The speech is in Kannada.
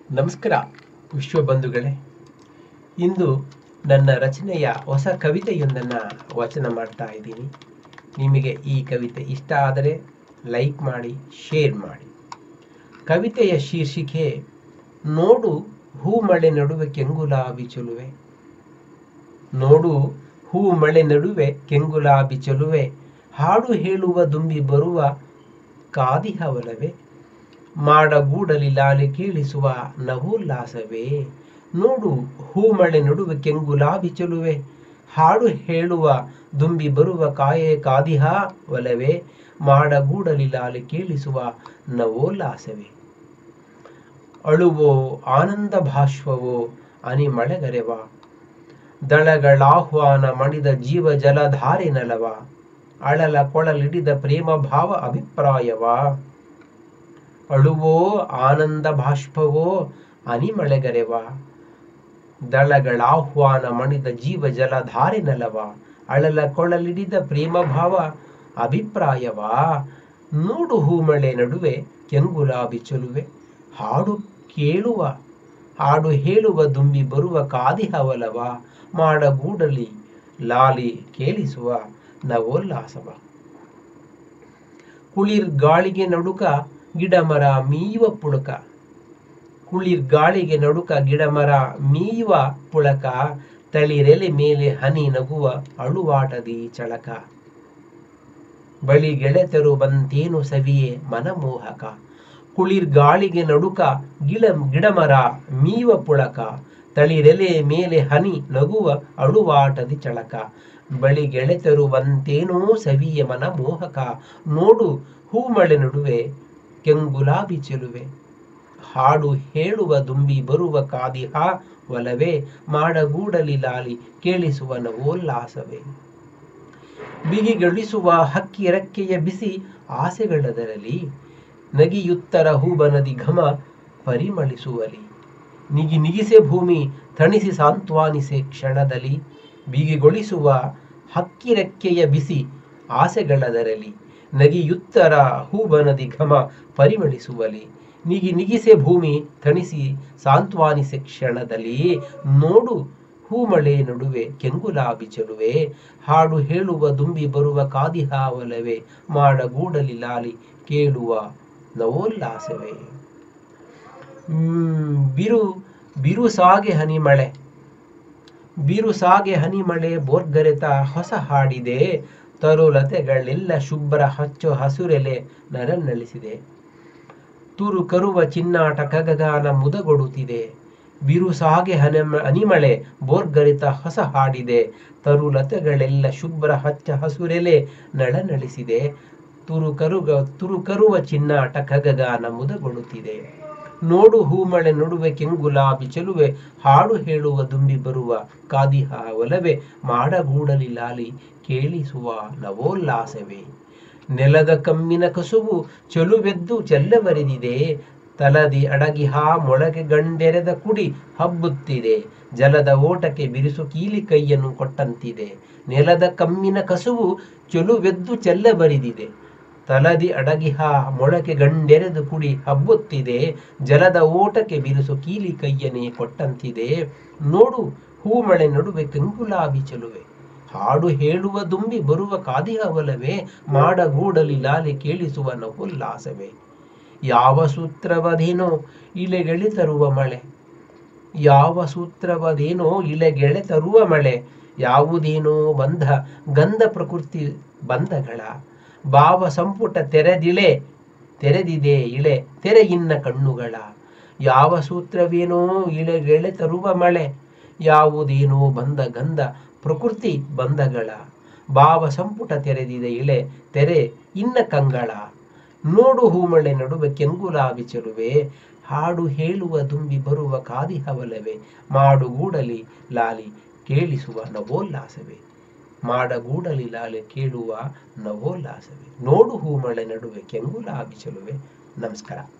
ನಮಸ್ಕಾರ ವಿಶ್ವಬಂಧುಗಳೇ ಇಂದು ನನ್ನ ರಚನೆಯ ಹೊಸ ಕವಿತೆಯೊಂದನ್ನು ವಚನ ಮಾಡ್ತಾ ಇದ್ದೀನಿ ನಿಮಗೆ ಈ ಕವಿತೆ ಇಷ್ಟ ಆದರೆ ಲೈಕ್ ಮಾಡಿ ಶೇರ್ ಮಾಡಿ ಕವಿತೆಯ ಶೀರ್ಷಿಕೆ ನೋಡು ಹೂ ಮಳೆ ನಡುವೆ ಕೆಂಗುಲಾಬಿ ಚೆಲುವೆ ನೋಡು ಹೂ ಮಳೆ ನಡುವೆ ಕೆಂಗುಲಾಬಿ ಚೆಲುವೆ ಹಾಡು ಹೇಳುವ ದುಂಬಿ ಬರುವ ಕಾದಿಹವಲವೇ ಮಾಡಗೂಡಲಿ ಲಾಲಿ ಕೇಳಿಸುವ ನವೋಲ್ಲಾಸವೇ ನೋಡು ಹೂಮಳೆ ನಡುವೆ ಕೆಂಗುಲಾಬಿ ಚೆಲುವೆ ಹಾಡು ಹೇಳುವ ದುಂಬಿ ಬರುವ ಕಾಯೆ ಕಾದಿಹ ಒಲವೇ ಮಾಡಗೂಡಲಿ ಲಾಲಿ ಕೇಳಿಸುವ ನವೋಲ್ಲಾಸವೇ ಅಳುವೋ ಆನಂದ ಭಾಷ್ವವೋ ಅನಿ ಮಳೆಗರೆವ ದಳಗಳಾಹ್ವಾನ ಮಡಿದ ಜೀವ ಜಲಧಾರೆ ನಲವ ಅಳಲ ಕೊಳಲಿಡಿದ ಪ್ರೇಮ ಭಾವ ಅಭಿಪ್ರಾಯವ ಅಳುವೋ ಆನಂದ ಬಾಷ್ಪವೋ ಅನಿಮಳೆಗರೆವ ದಳಗಳಾಹ್ವಾನ ಮಣಿದ ಜೀವ ಜಲಧಾರೆ ನಲವ ಅಳಲ ಕೊಳಲಿಡಿದ ಪ್ರೇಮ ಭಾವ ಅಭಿಪ್ರಾಯವ ನೋಡು ಹೂಮಳೆ ನಡುವೆ ಕೆಂಗುಲಾಬಿ ಚೆಲುವೆ ಹಾಡು ಕೇಳುವ ಹಾಡು ಹೇಳುವ ದುಂಬಿ ಬರುವ ಕಾದಿಹವಲವ ಮಾಡಗೂಡಲಿ ಲಾಲಿ ಕೇಳಿಸುವ ನವೋಲ್ಲಾಸವ ಕುಳಿರ್ ಗಾಳಿಗೆ ನಡುಕ ಗಿಡಮರ ಮೀಯುವ ಪುಳಕ ಕುಳಿರ್ ಗಾಳಿಗೆ ನಡುಕ ಗಿಡಮರ ಮೀಯುವ ಪುಳಕ ತಳಿರೆಲೆ ಮೇಲೆ ಹನಿ ನಗುವ ಅಳುವಾಟದಿ ಚಳಕ ಬಳಿ ಗೆಳೆತರು ಬಂತೇನು ಸವಿಯೇ ಮನಮೋಹಕ ಕುಳಿರ್ ಗಾಳಿಗೆ ನಡುಕ ಗಿಡ ಗಿಡಮರ ಮೀಯುವ ಪುಳಕ ತಳಿರೆಲೆ ಮೇಲೆ ಹನಿ ನಗುವ ಅಳುವಾಟದಿ ಚಳಕ ಬಳಿ ಗೆಳೆತರು ಬಂತೇನೋ ಸವಿಯ ಮನ ಮೋಹಕ ನೋಡು ಹೂಮಳೆ ನಡುವೆ ಕೆಂಗುಲಾಬಿ ಚೆಲುವೆ ಹಾಡು ಹೇಳುವ ದುಂಬಿ ಬರುವ ಕಾದಿಹ ಒಲವೇ ಮಾಡಗೂಡಲಿ ಲಾಲಿ ಕೇಳಿಸುವ ನವೋಲ್ಲಾಸವೇ ಬಿಗಿಗಳಿಸುವ ಹಕ್ಕಿ ರೆಕ್ಕೆಯ ಬಿಸಿ ಆಸೆಗಳದರಲ್ಲಿ ನಗಿಯುತ್ತರ ಹೂಬನದಿ ಘಮ ಪರಿಮಳಿಸುವಲಿ ನಿಗಿ ನಿಗಿಸೆ ಭೂಮಿ ತಣಿಸಿ ಸಾಂತ್ವಾನಿಸೆ ಕ್ಷಣದಲ್ಲಿ ಬಿಗಿಗೊಳಿಸುವ ಹಕ್ಕಿ ರೆಕ್ಕೆಯ ಬಿಸಿ ಆಸೆಗಳದರಲ್ಲಿ ನಗಿಯುತ್ತರ ಹೂಬನದಿ ಘಮ ಪರಿಮಳಿಸುವಲಿ ನಿಗಿ ನಿಗಿಸೆ ಭೂಮಿ ತಣಿಸಿ ಸಾಂತ್ವಾನಿಸೆ ಕ್ಷಣದಲ್ಲಿ ನೋಡು ಹೂಮಳೆ ನಡುವೆ ಕೆಂಗುಲಾಬಿ ಚೆಲುವೆ ಹಾಡು ಹೇಳುವ ದುಂಬಿ ಬರುವ ಕಾದಿಹಾವಲವೇ ಮಾಡಗೂಡಲಿ ಲಾಲಿ ಕೇಳುವ ನವೋಲ್ಲಾಸವೇ ಹ್ಮ್, ಬಿರು ಬಿರು ಸಾಗೆ ಹನಿಮಳೆ ಬಿರು ಸಾಗೆ ಹನಿಮಳೆ ಬೋರ್ಗರೆತ ಹೊಸ ಹಾಡಿದೆ ತರುಲತೆಗಳೆಲ್ಲ ಶುಭ್ರ ಹಚ್ಚು ಹಸುರೆಲೆ ನರನ್ನಳಿಸಿದೆ ತುರು ಕರುವ ಚಿನ್ನಾಟ ಕಗಗಾನ ಮುದಗೊಡುತ್ತಿದೆ ಬಿರು ಸಾಗೆ ಹನ ಹನಿಮಳೆ ಬೋರ್ಗರಿತ ಹೊಸ ಹಾಡಿದೆ ತರುಲತೆಗಳೆಲ್ಲ ಶುಭ್ರ ಹಚ್ಚ ಹಸುರೆಲೆ ನಳನಳಿಸಿದೆ ತುರು ಕರುಗ ತುರು ಕರುವ ಚಿನ್ನಾಟ ಕಗಗಾನ ಮುದಗೊಡುತ್ತಿದೆ ನೋಡು ಹೂಮಳೆ ನಡುವೆ ಕೆಂಗುಲಾಬಿ ಚೆಲುವೆ ಹಾಡು ಹೇಳುವ ದುಂಬಿ ಬರುವ ಕಾದಿಹ ಒಲವೆ ಮಾಡಗೂಡಲಿ ಲಾಲಿ ಕೇಳಿಸುವ ನವೋಲ್ಲಾಸವೇ ನೆಲದ ಕಮ್ಮಿನ ಕಸುಬು ಚೆಲುವೆದ್ದು ಚೆಲ್ಲವರಿದಿದೆ ತಲದಿ ಅಡಗಿಹ ಮೊಳಗೆ ಗಂಡೆರೆದ ಕುಡಿ ಹಬ್ಬುತ್ತಿದೆ ಜಲದ ಓಟಕ್ಕೆ ಬಿರುಸು ಕೀಲಿ ಕೈಯನ್ನು ಕೊಟ್ಟಂತಿದೆ ನೆಲದ ಕಮ್ಮಿನ ಕಸುವು ಚೆಲುವೆದ್ದು ಚೆಲ್ಲಬರಿದಿದೆ ತಲದಿ ಅಡಗಿಹ ಮೊಳಕೆ ಗಂಡೆರೆದು ಕುಡಿ ಹಬ್ಬುತ್ತಿದೆ ಜಲದ ಓಟಕ್ಕೆ ಬಿರುಸು ಕೀಲಿ ಕೈಯನೇ ಕೊಟ್ಟಂತಿದೆ ನೋಡು ಹೂಮಳೆ ನಡುವೆ ಕೆಂಗುಲಾಬಿ ಚೆಲುವೆ ಹಾಡು ಹೇಳುವ ದುಂಬಿ ಬರುವ ಕಾದಿಹವಲವೇ ಮಾಡಗೂಡಲಿ ಲಾಲಿ ಕೇಳಿಸುವ ನವೋಲ್ಲಾಸವೇ ಯಾವ ಸೂತ್ರವದೇನೋ ಇಲೆಗೆಳೆ ತರುವ ಮಳೆ ಯಾವ ಸೂತ್ರವದೇನೋ ಇಲೆಗೆಳೆ ತರುವ ಮಳೆ ಯಾವುದೇನೋ ಬಂಧ ಗಂಧ ಪ್ರಕೃತಿ ಬಂಧಗಳ ಭಾವ ಸಂಪುಟ ತೆರೆದಿಳೆ ತೆರೆದಿದೆ ಇಳೆ ತೆರೆಯಿನ್ನ ಕಣ್ಣುಗಳ ಯಾವ ಸೂತ್ರವೇನೋ ಇಳೆಗೆಳೆ ತರುವ ಮಳೆ ಯಾವುದೇನೋ ಬಂದ ಗಂಧ ಪ್ರಕೃತಿ ಬಂಧಗಳ ಭಾವ ಸಂಪುಟ ತೆರೆದಿದೆ ಇಳೆ ತೆರೆ ಇನ್ನ ಕಂಗಳ ನೋಡು ಹೂಮಳೆ ನಡುವೆ ಕೆಂಗುಲಾಬಿ ಚೆಲುವೆ ಹಾಡು ಹೇಳುವ ದುಂಬಿ ಬರುವ ಕಾದಿಹವಲವೇ ಮಾಡುಗೂಡಲಿ ಲಾಲಿ ಕೇಳಿಸುವ ನವೋಲ್ಲಾಸವೇ ಮಾಡಗೂಡಲಿ ಲಾಲಿ ಕೇಳುವ ನವೋಲ್ಲಾಸವೇ ನೋಡು ಹೂಮಳೆ ನಡುವೆ ಕೆಂಗುಲಾಬಿ ಚೆಲುವೆ ನಮಸ್ಕಾರ